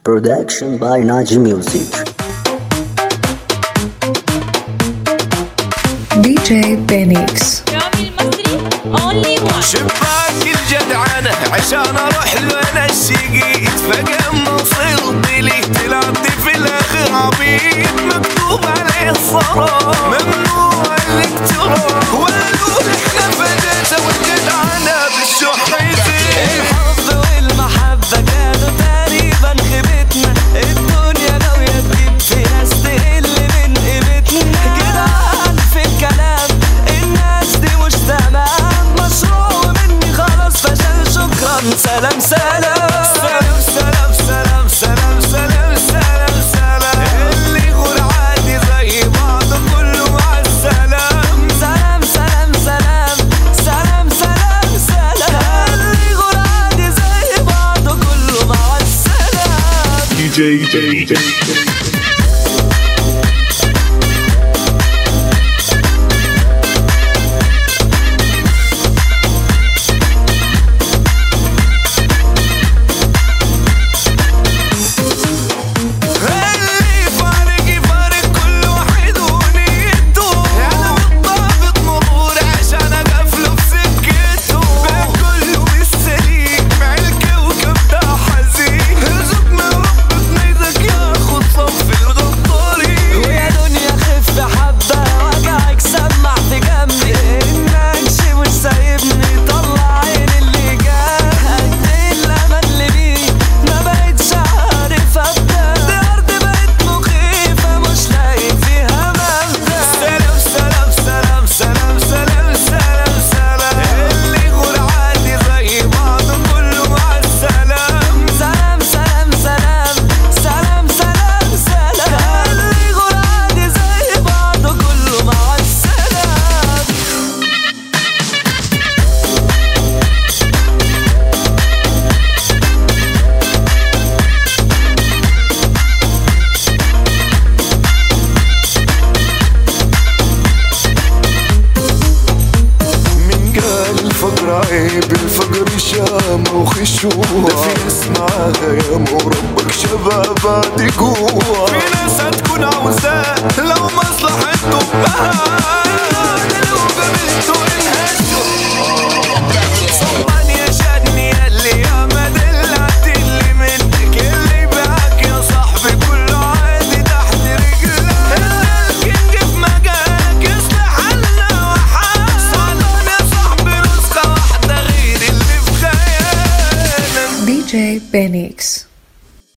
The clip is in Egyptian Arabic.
Production by Naji Music. DJ Benix. رامي المصري only one شباك الجدعنة عشان اروح له انا الشقيت فقام وصلت لي تلاتي في الاخر عبيد مكتوب عليه الصرام ممنوع انك تروح واقول احنا فديته والجدعنة بالشح يزيد الحب والمحبة كانوا تقريبا خيبتنا الدنيا ناوية تجيب في ناس تقل من قيمتنا جدعان في الكلام الناس دي مش تمام مشروع مني خلاص فشل شكرا سلام سلام سلام سلام سلام سلام سلام سلام سلام اللي يقول عادي زي بعض كله مع السلام سلام سلام سلام سلام سلام سلام اللي يقول عادي زي بعض كله مع السلام DJ, DJ, DJ. اللي فارق يفارق كل واحد ونيته انا بالضابط مرور عشان اقفله في سكته بين كله بالسليم مع الكوكب ده حزين رزقنا رب بنيدك ياخد صف الغطارين ويا دنيا خف حبه وجعك سمع في جنبي النكش مش سايبني طلع عين اللي جاه قد ايه الامل اللي بيه ما بقتش عارف ابدا دي ارض بقت مخيفه مش لاقي فيها مبدا سلام سلام سلام سلام سلام سلام سلام اللي يقول عادي زي بعض كله مع السلام سلام سلام سلام سلام سلام سلام اللي يقول عادي زي بعض كله مع السلام من قال الفقر عيب الفقر شامة وخشوع ده في ناس معاها يا مربك شباب دي قوة في ناس هتكون عاوزاه لو مصلحتكم بهان لو قابلتوا